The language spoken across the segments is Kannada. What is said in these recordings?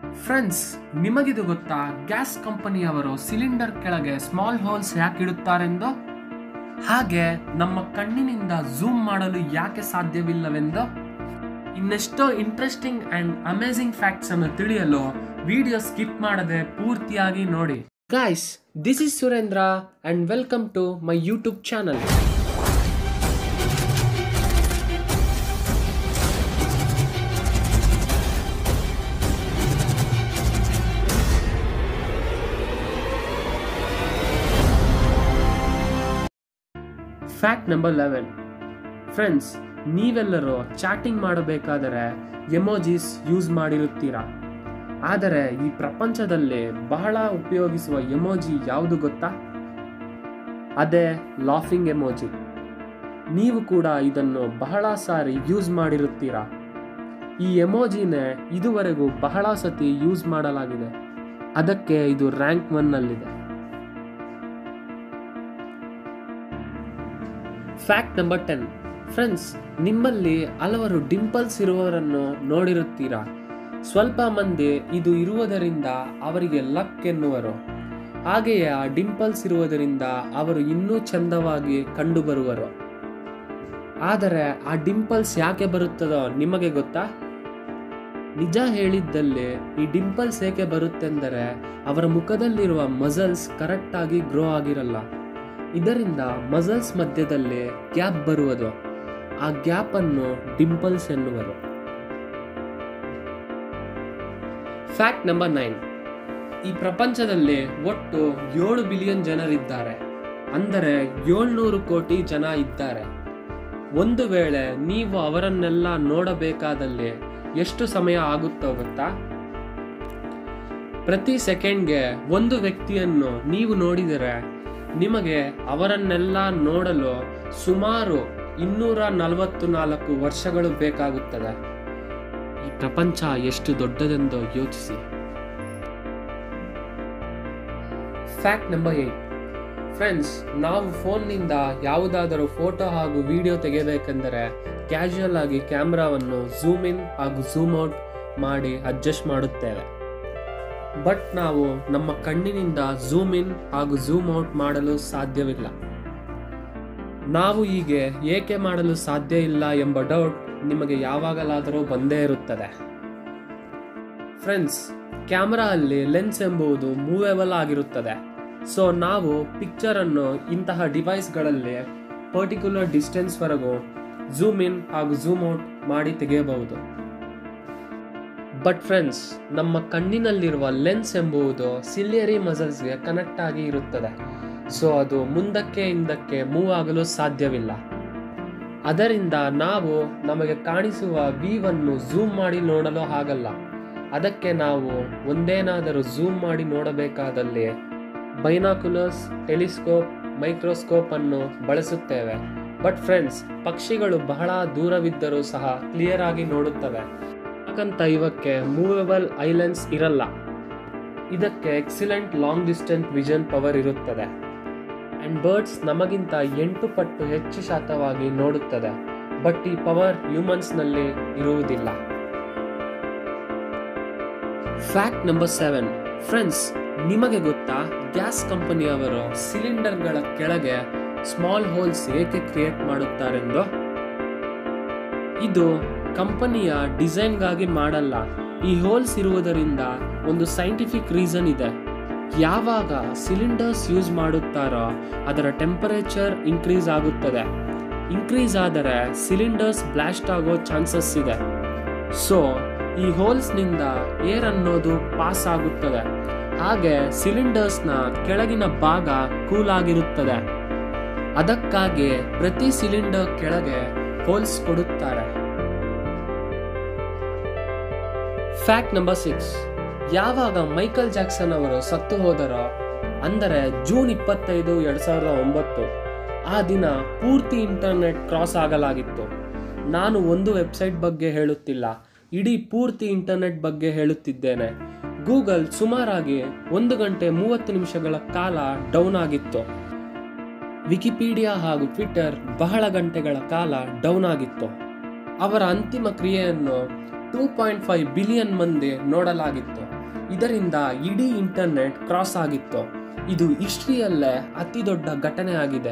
ಫ್ರೆಂಡ್ಸ್ ನಿಮಗಿದು ಗೊತ್ತಾ ಗ್ಯಾಸ್ ಕಂಪನಿಯವರು ಸಿಲಿಂಡರ್ ಕೆಳಗೆ ಸ್ಮಾಲ್ ಹೋಲ್ಸ್ ಯಾಕೆ ಇಡುತ್ತಾರೆಂದು ಹಾಗೆ ನಮ್ಮ ಕಣ್ಣಿನಿಂದ ಝೂಮ್ ಮಾಡಲು ಯಾಕೆ ಸಾಧ್ಯವಿಲ್ಲವೆಂದು ಇನ್ನೆಷ್ಟೋ ಇಂಟ್ರೆಸ್ಟಿಂಗ್ ಅಂಡ್ ಅಮೇಸಿಂಗ್ ಫ್ಯಾಕ್ಟ್ಸ್ ಅನ್ನು ತಿಳಿಯಲು ವಿಡಿಯೋ ಸ್ಕಿಪ್ ಮಾಡದೆ ಪೂರ್ತಿಯಾಗಿ ನೋಡಿ guys this is Surendra and welcome to my YouTube channel fact number eleven friends ನೀವೆಲ್ಲರೂ ಚಾಟಿಂಗ್ ಮಾಡಬೇಕಾದರೆ ಎಮೋಜಿಸ್ ಯೂಸ್ ಮಾಡಿರುತ್ತೀರಾ ಆದರೆ ಈ ಪ್ರಪಂಚದಲ್ಲಿ ಬಹಳ ಉಪಯೋಗಿಸುವ ಎಮೋಜಿ ಯಾವುದು ಗೊತ್ತಾ ಅದೇ ಲಾಫಿಂಗ್ ಎಮೋಜಿ ನೀವು ಕೂಡ ಇದನ್ನು ಬಹಳ ಸಾರಿ ಯೂಸ್ ಮಾಡಿರುತ್ತೀರಾ ಈ ಎಮೋಜಿನೇ ಇದುವರೆಗೂ ಬಹಳ ಸತಿ ಯೂಸ್ ಮಾಡಲಾಗಿದೆ ಅದಕ್ಕೆ ಇದು ರ್ಯಾಂಕ್ ಒನ್ನಲ್ಲಿದೆ ಫ್ಯಾಕ್ಟ್ ನಂಬರ್ ಟೆನ್ ಫ್ರೆಂಡ್ಸ್ ನಿಮ್ಮಲ್ಲಿ ಹಲವರು ಡಿಂಪಲ್ಸ್ ಇರುವವರನ್ನು ನೋಡಿರುತ್ತೀರಾ ಸ್ವಲ್ಪ ಮಂದಿ ಇದು ಇರುವುದರಿಂದ ಅವರಿಗೆ ಲಕ್ ಎನ್ನುವರು ಹಾಗೆಯೇ ಆ ಡಿಂಪಲ್ಸ್ ಇರುವುದರಿಂದ ಅವರು ಇನ್ನೂ ಚಂದವಾಗಿ ಕಂಡುಬರುವರು ಆದರೆ ಆ ಡಿಂಪಲ್ಸ್ ಯಾಕೆ ಬರುತ್ತದೋ ನಿಮಗೆ ಗೊತ್ತಾ ನಿಜ ಹೇಳಿದ್ದಲ್ಲಿ ಈ ಡಿಂಪಲ್ಸ್ ಏಕೆ ಬರುತ್ತೆಂದರೆ ಅವರ ಮುಖದಲ್ಲಿರುವ ಮಸಲ್ಸ್ ಕರೆಕ್ಟಾಗಿ ಗ್ರೋ ಆಗಿರಲ್ಲ ಇದರಿಂದ ಮಸಲ್ಸ್ ಮಧ್ಯದಲ್ಲಿ ಗ್ಯಾಪ್ ಬರುವುದು ಆ ಗ್ಯಾಪ್ ಅನ್ನು ಡಿಂಪಲ್ಸ್ ಎನ್ನುವರು ಫ್ಯಾಕ್ಟ್ ನಂಬರ್ ನೈನ್ ಈ ಪ್ರಪಂಚದಲ್ಲಿ ಒಟ್ಟು ಏಳು ಬಿಲಿಯನ್ ಜನರಿದ್ದಾರೆ ಅಂದರೆ ಏಳ್ನೂರು ಕೋಟಿ ಜನ ಇದ್ದಾರೆ ಒಂದು ವೇಳೆ ನೀವು ಅವರನ್ನೆಲ್ಲ ನೋಡಬೇಕಾದಲ್ಲಿ ಎಷ್ಟು ಸಮಯ ಆಗುತ್ತೋ ಗೊತ್ತಾ ಪ್ರತಿ ಸೆಕೆಂಡ್ಗೆ ಒಂದು ವ್ಯಕ್ತಿಯನ್ನು ನೀವು ನೋಡಿದರೆ ನಿಮಗೆ ಅವರನ್ನೆಲ್ಲ ನೋಡಲು ಸುಮಾರು ಇನ್ನೂರ ನಲವತ್ತು ನಾಲ್ಕು ವರ್ಷಗಳು ಬೇಕಾಗುತ್ತದೆ ಈ ಪ್ರಪಂಚ ಎಷ್ಟು ದೊಡ್ಡದೆಂದು ಯೋಚಿಸಿ ಫ್ಯಾಕ್ಟ್ ನಂಬರ್ ಏಟ್ ಫ್ರೆಂಡ್ಸ್ ನಾವು ಫೋನ್ನಿಂದ ಯಾವುದಾದರೂ ಫೋಟೋ ಹಾಗೂ ವಿಡಿಯೋ ತೆಗೆಯಬೇಕೆಂದರೆ ಕ್ಯಾಶುಯಲ್ ಆಗಿ ಕ್ಯಾಮ್ರಾವನ್ನು ಝೂಮ್ ಇನ್ ಹಾಗೂ ಝೂಮ್ ಔಟ್ ಮಾಡಿ ಅಡ್ಜಸ್ಟ್ ಮಾಡುತ್ತೇವೆ ಬಟ್ ನಾವು ನಮ್ಮ ಕಣ್ಣಿನಿಂದ ಝೂಮ್ ಇನ್ ಹಾಗೂ ಝೂಮ್ ಔಟ್ ಮಾಡಲು ಸಾಧ್ಯವಿಲ್ಲ ನಾವು ಹೀಗೆ ಏಕೆ ಮಾಡಲು ಸಾಧ್ಯ ಇಲ್ಲ ಎಂಬ ಡೌಟ್ ನಿಮಗೆ ಯಾವಾಗಲಾದರೂ ಬಂದೇ ಇರುತ್ತದೆ ಫ್ರೆಂಡ್ಸ್ ಕ್ಯಾಮ್ರಾ ಅಲ್ಲಿ ಲೆನ್ಸ್ ಎಂಬುದು ಮೂವೇಬಲ್ ಆಗಿರುತ್ತದೆ ಸೊ ನಾವು ಪಿಕ್ಚರ್ ಅನ್ನು ಇಂತಹ ಡಿವೈಸ್ಗಳಲ್ಲಿ ಪರ್ಟಿಕ್ಯುಲರ್ ಡಿಸ್ಟೆನ್ಸ್ ವರೆಗೂ ಝೂಮ್ ಇನ್ ಹಾಗೂ ಝೂಮ್ ಔಟ್ ಮಾಡಿ ತೆಗೆಯಬಹುದು ಬಟ್ ಫ್ರೆಂಡ್ಸ್ ನಮ್ಮ ಕಣ್ಣಿನಲ್ಲಿರುವ ಲೆನ್ಸ್ ಎಂಬುದು ಸಿಲಿಯರಿ ಮಸಲ್ಸ್ಗೆ ಕನೆಕ್ಟ್ ಆಗಿ ಇರುತ್ತದೆ ಸೊ ಅದು ಮುಂದಕ್ಕೆ ಹಿಂದಕ್ಕೆ ಮೂವ್ ಆಗಲು ಸಾಧ್ಯವಿಲ್ಲ ಅದರಿಂದ ನಾವು ನಮಗೆ ಕಾಣಿಸುವ ವ್ಯೂವನ್ನು ಝೂಮ್ ಮಾಡಿ ನೋಡಲು ಆಗಲ್ಲ ಅದಕ್ಕೆ ನಾವು ಒಂದೇನಾದರೂ ಝೂಮ್ ಮಾಡಿ ನೋಡಬೇಕಾದಲ್ಲಿ ಬೈನಾಕ್ಯುಲರ್ಸ್ ಟೆಲಿಸ್ಕೋಪ್ ಮೈಕ್ರೋಸ್ಕೋಪ್ ಅನ್ನು ಬಳಸುತ್ತೇವೆ ಬಟ್ ಫ್ರೆಂಡ್ಸ್ ಪಕ್ಷಿಗಳು ಬಹಳ ದೂರವಿದ್ದರೂ ಸಹ ಕ್ಲಿಯರ್ ಆಗಿ ನೋಡುತ್ತವೆ ಯಾಕಂತ ಇವಕ್ಕೆ ಮೂವೇಬಲ್ ಐಲೆನ್ಸ್ ಇರಲ್ಲ ಇದಕ್ಕೆ excellent long distance vision power ಇರುತ್ತದೆ ಅಂಡ್ ಬರ್ಡ್ಸ್ ನಮಗಿಂತ ಎಂಟು ಪಟ್ಟು ಹೆಚ್ಚು ಶಾತವಾಗಿ ನೋಡುತ್ತದೆ ಬಟ್ ಈ ಪವರ್ ಹ್ಯೂಮನ್ಸ್ನಲ್ಲಿ ಇರುವುದಿಲ್ಲ ಫ್ಯಾಕ್ಟ್ ನಂಬರ್ ಸೆವೆನ್ ಫ್ರೆಂಡ್ಸ್ ನಿಮಗೆ ಗೊತ್ತಾ ಗ್ಯಾಸ್ ಕಂಪನಿಯವರು ಸಿಲಿಂಡರ್ಗಳ ಕೆಳಗೆ ಸ್ಮಾಲ್ ಹೋಲ್ಸ್ ಏಕೆ ಕ್ರಿಯೇಟ್ ಮಾಡುತ್ತಾರೆಂದು ಇದು ಕಂಪನಿಯ ಡಿಸೈನ್ಗಾಗಿ ಮಾಡಲ್ಲ ಈ ಹೋಲ್ಸ್ ಇರುವುದರಿಂದ ಒಂದು ಸೈಂಟಿಫಿಕ್ ರೀಸನ್ ಇದೆ ಯಾವಾಗ ಸಿಲಿಂಡರ್ಸ್ ಯೂಸ್ ಮಾಡುತ್ತಾರೋ ಅದರ ಟೆಂಪರೇಚರ್ ಇನ್ಕ್ರೀಸ್ ಆಗುತ್ತದೆ ಇನ್ಕ್ರೀಸ್ ಆದರೆ ಸಿಲಿಂಡರ್ಸ್ ಬ್ಲಾಸ್ಟ್ ಆಗೋ ಚಾನ್ಸಸ್ ಇದೆ ಸೊ ಈ ಹೋಲ್ಸ್ನಿಂದ ಏರ್ ಅನ್ನೋದು ಪಾಸ್ ಆಗುತ್ತದೆ ಹಾಗೆ ಸಿಲಿಂಡರ್ಸ್ನ ಕೆಳಗಿನ ಭಾಗ ಕೂಲ್ ಆಗಿರುತ್ತದೆ ಅದಕ್ಕಾಗಿ ಪ್ರತಿ ಸಿಲಿಂಡರ್ ಕೆಳಗೆ ಹೋಲ್ಸ್ ಕೊಡುತ್ತಾರೆ ಫ್ಯಾಕ್ಟ್ ನಂಬರ್ ಸಿಕ್ಸ್ ಯಾವಾಗ ಮೈಕಲ್ ಜಾಕ್ಸನ್ ಅವರು ಸತ್ತು ಹೋದರೋ ಅಂದರೆ ಜೂನ್ ಇಪ್ಪತ್ತೈದು ಎರಡ್ ಸಾವಿರದ ಒಂಬತ್ತು ಆ ದಿನ ಪೂರ್ತಿ ಇಂಟರ್ನೆಟ್ ಕ್ರಾಸ್ ಆಗಲಾಗಿತ್ತು ನಾನು ಒಂದು ವೆಬ್ಸೈಟ್ ಬಗ್ಗೆ ಹೇಳುತ್ತಿಲ್ಲ ಇಡೀ ಪೂರ್ತಿ ಇಂಟರ್ನೆಟ್ ಬಗ್ಗೆ ಹೇಳುತ್ತಿದ್ದೇನೆ ಗೂಗಲ್ ಸುಮಾರಾಗಿ ಒಂದು ಗಂಟೆ ಮೂವತ್ತು ನಿಮಿಷಗಳ ಕಾಲ ಡೌನ್ ಆಗಿತ್ತು ವಿಕಿಪೀಡಿಯಾ ಹಾಗೂ ಟ್ವಿಟರ್ ಬಹಳ ಗಂಟೆಗಳ ಕಾಲ ಡೌನ್ ಆಗಿತ್ತು ಅವರ ಅಂತಿಮ ಕ್ರಿಯೆಯನ್ನು ಟೂ ಪಾಯಿಂಟ್ ಫೈವ್ ಬಿಲಿಯನ್ ಮಂದಿ ನೋಡಲಾಗಿತ್ತು ಇದರಿಂದ ಇಡೀ ಇಂಟರ್ನೆಟ್ ಕ್ರಾಸ್ ಆಗಿತ್ತು ಇದು ಹಿಸ್ಟ್ರಿಯಲ್ಲೇ ಅತಿ ದೊಡ್ಡ ಘಟನೆ ಆಗಿದೆ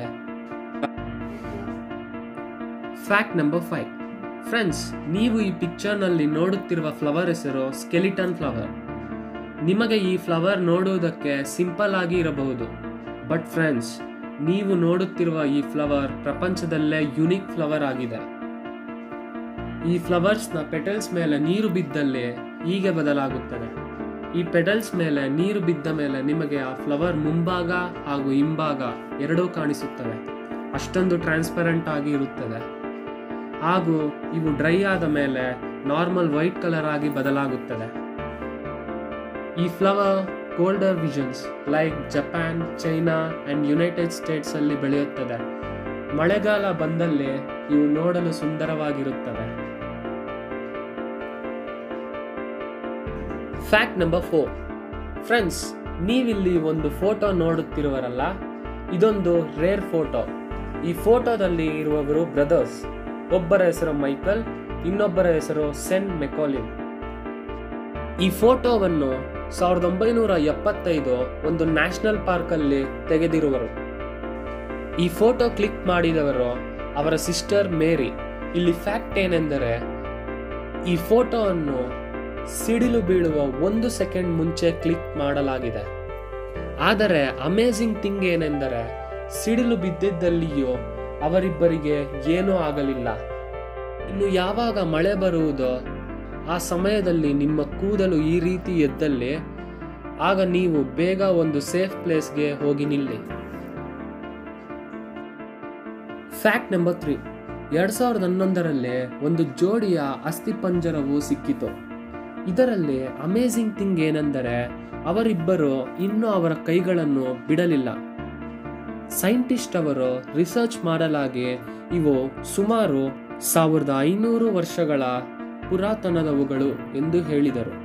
ಫ್ಯಾಕ್ಟ್ ನಂಬರ್ ಫೈವ್ ಫ್ರೆಂಡ್ಸ್ ನೀವು ಈ ಪಿಕ್ಚರ್ನಲ್ಲಿ ನೋಡುತ್ತಿರುವ ಫ್ಲವರ್ ಹೆಸರು ಸ್ಕೆಲಿಟನ್ ಫ್ಲವರ್ ನಿಮಗೆ ಈ ಫ್ಲವರ್ ನೋಡುವುದಕ್ಕೆ ಸಿಂಪಲ್ ಆಗಿ ಇರಬಹುದು ಬಟ್ ಫ್ರೆಂಡ್ಸ್ ನೀವು ನೋಡುತ್ತಿರುವ ಈ ಫ್ಲವರ್ ಪ್ರಪಂಚದಲ್ಲೇ ಯುನಿಕ್ ಫ್ಲವರ್ ಆಗಿದೆ ಈ ಫ್ಲವರ್ಸ್ನ ಪೆಟಲ್ಸ್ ಮೇಲೆ ನೀರು ಬಿದ್ದಲ್ಲಿ ಹೀಗೆ ಬದಲಾಗುತ್ತದೆ ಈ ಪೆಟಲ್ಸ್ ಮೇಲೆ ನೀರು ಬಿದ್ದ ಮೇಲೆ ನಿಮಗೆ ಆ ಫ್ಲವರ್ ಮುಂಭಾಗ ಹಾಗೂ ಹಿಂಭಾಗ ಎರಡೂ ಕಾಣಿಸುತ್ತವೆ ಅಷ್ಟೊಂದು ಟ್ರಾನ್ಸ್ಪರೆಂಟ್ ಆಗಿ ಇರುತ್ತದೆ ಹಾಗೂ ಇವು ಡ್ರೈ ಆದ ಮೇಲೆ ನಾರ್ಮಲ್ ವೈಟ್ ಕಲರ್ ಆಗಿ ಬದಲಾಗುತ್ತದೆ ಈ flower colder regions like Japan China and United States ಅಲ್ಲಿ ಬೆಳೆಯುತ್ತದೆ ಮಳೆಗಾಲ ಬಂದಲ್ಲಿ ಇವು ನೋಡಲು ಸುಂದರವಾಗಿರುತ್ತವೆ ಫ್ಯಾಕ್ಟ್ ನಂಬರ್ ಫೋರ್ ಫ್ರೆಂಡ್ಸ್ ನೀವಿಲ್ಲಿ ಒಂದು ಫೋಟೋ ನೋಡುತ್ತಿರುವರಲ್ಲ ಇದೊಂದು ರೇರ್ ಫೋಟೋ ಈ ಫೋಟೋದಲ್ಲಿ ಇರುವವರು ಬ್ರದರ್ಸ್ ಒಬ್ಬರ ಹೆಸರು ಮೈಕಲ್ ಇನ್ನೊಬ್ಬರ ಹೆಸರು ಸೆನ್ ಮೆಕೋಲಿನ್ ಈ ಫೋಟೋವನ್ನು ಸಾವಿರದ ಒಂಬೈನೂರ ಎಪ್ಪತ್ತೈದು ಒಂದು ನ್ಯಾಷನಲ್ ಪಾರ್ಕ್ ಅಲ್ಲಿ ತೆಗೆದಿರುವರು ಈ ಫೋಟೋ ಕ್ಲಿಕ್ ಮಾಡಿದವರು ಅವರ ಸಿಸ್ಟರ್ ಮೇರಿ ಇಲ್ಲಿ ಫ್ಯಾಕ್ಟ್ ಏನೆಂದರೆ ಈ ಫೋಟೋವನ್ನು ಸಿಡಿಲು ಬೀಳುವ ಒಂದು ಸೆಕೆಂಡ್ ಮುಂಚೆ ಕ್ಲಿಕ್ ಮಾಡಲಾಗಿದೆ ಆದರೆ ಅಮೇಝಿಂಗ್ ಥಿಂಗ್ ಏನೆಂದರೆ ಸಿಡಿಲು ಬಿದ್ದಿದ್ದಲ್ಲಿಯೂ ಅವರಿಬ್ಬರಿಗೆ ಏನೂ ಆಗಲಿಲ್ಲ ಇನ್ನು ಯಾವಾಗ ಮಳೆ ಬರುವುದೋ ಆ ಸಮಯದಲ್ಲಿ ನಿಮ್ಮ ಕೂದಲು ಈ ರೀತಿ ಎದ್ದಲ್ಲಿ ಆಗ ನೀವು ಬೇಗ ಒಂದು ಸೇಫ್ ಪ್ಲೇಸ್ಗೆ ಹೋಗಿ ನಿಲ್ಲಿ ಫ್ಯಾಕ್ಟ್ ನಂಬರ್ ತ್ರೀ ಎರಡ್ ಸಾವಿರದ ಹನ್ನೊಂದರಲ್ಲಿ ಒಂದು ಜೋಡಿಯ ಅಸ್ಥಿಪಂಜರವು ಸಿಕ್ಕಿತು ಇದರಲ್ಲಿ ಅಮೇಝಿಂಗ್ ಥಿಂಗ್ ಏನೆಂದರೆ ಅವರಿಬ್ಬರು ಇನ್ನೂ ಅವರ ಕೈಗಳನ್ನು ಬಿಡಲಿಲ್ಲ ಸೈಂಟಿಸ್ಟ್ ಅವರು ರಿಸರ್ಚ್ ಮಾಡಲಾಗಿ ಇವು ಸುಮಾರು ಸಾವಿರದ ಐನೂರು ವರ್ಷಗಳ ಪುರಾತನದವುಗಳು ಎಂದು ಹೇಳಿದರು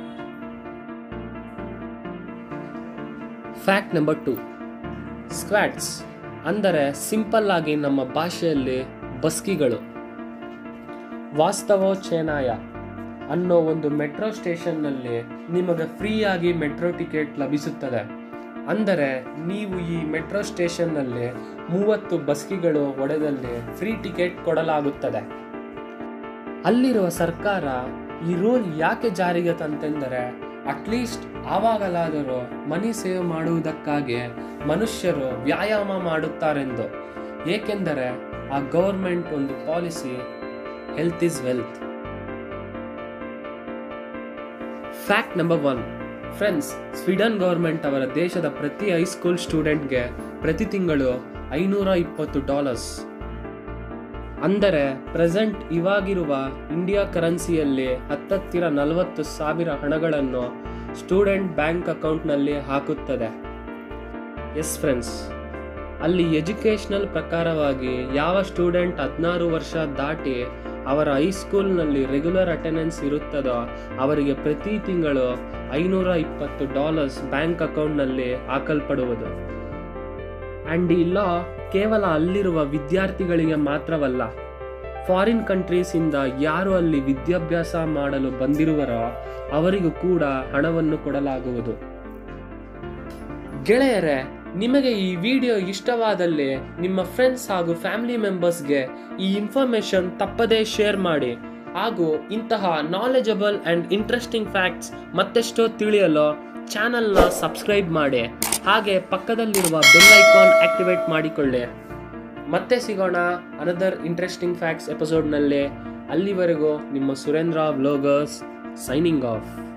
ಫ್ಯಾಕ್ಟ್ ನಂಬರ್ ಟು ಸ್ಕ್ವಾಟ್ಸ್ ಅಂದರೆ ಸಿಂಪಲ್ ಆಗಿ ನಮ್ಮ ಭಾಷೆಯಲ್ಲಿ ಬಸ್ಕಿಗಳು ವಾಸ್ತವೋಚೇನಾಯ ಅನ್ನೋ ಒಂದು ಮೆಟ್ರೋ ಸ್ಟೇಷನ್ನಲ್ಲಿ ನಿಮಗೆ ಫ್ರೀಯಾಗಿ ಮೆಟ್ರೋ ಟಿಕೆಟ್ ಲಭಿಸುತ್ತದೆ ಅಂದರೆ ನೀವು ಈ ಮೆಟ್ರೋ ಸ್ಟೇಷನ್ನಲ್ಲಿ ಮೂವತ್ತು ಬಸ್ಕಿಗಳು ಒಡೆದಲ್ಲಿ ಫ್ರೀ ಟಿಕೆಟ್ ಕೊಡಲಾಗುತ್ತದೆ ಅಲ್ಲಿರುವ ಸರ್ಕಾರ ಈ ರೂಲ್ ಯಾಕೆ ಜಾರಿಗೆ ತಂತೆಂದರೆ ಅಟ್ಲೀಸ್ಟ್ ಆವಾಗಲಾದರೂ ಮನಿ ಸೇವ್ ಮಾಡುವುದಕ್ಕಾಗಿ ಮನುಷ್ಯರು ವ್ಯಾಯಾಮ ಮಾಡುತ್ತಾರೆಂದು ಏಕೆಂದರೆ ಆ ಗೌರ್ಮೆಂಟ್ ಒಂದು policy health is wealth fact number one friends Sweden government ಅವರ ದೇಶದ ಪ್ರತಿ ಹೈಸ್ಕೂಲ್ ಸ್ಟೂಡೆಂಟ್ಗೆ ಪ್ರತಿ ತಿಂಗಳು ಐನೂರ ಇಪ್ಪತ್ತು ಡಾಲರ್ಸ್ ಅಂದರೆ ಪ್ರೆಸೆಂಟ್ ಇವಾಗಿರುವ ಇಂಡಿಯಾ ಕರೆನ್ಸಿಯಲ್ಲಿ ಹತ್ತತ್ತಿರ ನಲವತ್ತು ಸಾವಿರ ಹಣಗಳನ್ನು ಸ್ಟೂಡೆಂಟ್ ಬ್ಯಾಂಕ್ ಅಕೌಂಟ್ನಲ್ಲಿ ಹಾಕುತ್ತದೆ ಎಸ್ ಫ್ರೆಂಡ್ಸ್ ಅಲ್ಲಿ ಎಜುಕೇಷನಲ್ ಪ್ರಕಾರವಾಗಿ ಯಾವ ಸ್ಟೂಡೆಂಟ್ ಹದಿನಾರು ವರ್ಷ ದಾಟಿ ಅವರ ಹೈಸ್ಕೂಲ್ನಲ್ಲಿ ರೆಗ್ಯುಲರ್ ಅಟೆಂಡೆನ್ಸ್ ಇರುತ್ತದೋ ಅವರಿಗೆ ಪ್ರತಿ ತಿಂಗಳು ಐನೂರ ಇಪ್ಪತ್ತು ಡಾಲರ್ಸ್ ಬ್ಯಾಂಕ್ ಅಕೌಂಟ್ನಲ್ಲಿ ಹಾಕಲ್ಪಡುವುದು ಆ್ಯಂಡ್ ಈ ಲಾ ಕೇವಲ ಅಲ್ಲಿರುವ ವಿದ್ಯಾರ್ಥಿಗಳಿಗೆ ಮಾತ್ರವಲ್ಲ ಫಾರಿನ್ ಕಂಟ್ರೀಸಿಂದ ಯಾರು ಅಲ್ಲಿ ವಿದ್ಯಾಭ್ಯಾಸ ಮಾಡಲು ಬಂದಿರುವರೋ ಅವರಿಗೂ ಕೂಡ ಹಣವನ್ನು ಕೊಡಲಾಗುವುದು ಗೆಳೆಯರೇ ನಿಮಗೆ ಈ ವಿಡಿಯೋ ಇಷ್ಟವಾದಲ್ಲಿ ನಿಮ್ಮ ಫ್ರೆಂಡ್ಸ್ ಹಾಗೂ ಫ್ಯಾಮಿಲಿ ಮೆಂಬರ್ಸ್ಗೆ ಈ ಇನ್ಫಾರ್ಮೇಶನ್ ತಪ್ಪದೇ ಶೇರ್ ಮಾಡಿ ಹಾಗೂ ಇಂತಹ ನಾಲೆಜಬಲ್ ಆ್ಯಂಡ್ ಇಂಟ್ರೆಸ್ಟಿಂಗ್ ಫ್ಯಾಕ್ಟ್ಸ್ ಮತ್ತೆಷ್ಟೋ ತಿಳಿಯಲು ಚಾನಲ್ನ ಸಬ್ಸ್ಕ್ರೈಬ್ ಮಾಡಿ ಹಾಗೆ ಪಕ್ಕದಲ್ಲಿರುವ ಬೆಲ್ ಐಕಾನ್ ಆಕ್ಟಿವೇಟ್ ಮಾಡಿಕೊಳ್ಳಿ ಮತ್ತೆ ಸಿಗೋಣ ಅನದರ್ ಇಂಟ್ರೆಸ್ಟಿಂಗ್ ಫ್ಯಾಕ್ಟ್ಸ್ ಎಪಿಸೋಡ್ನಲ್ಲಿ ಅಲ್ಲಿವರೆಗೂ ನಿಮ್ಮ ಸುರೇಂದ್ರ ವ್ಲೋಗರ್ಸ್ ಸೈನಿಂಗ್ ಆಫ್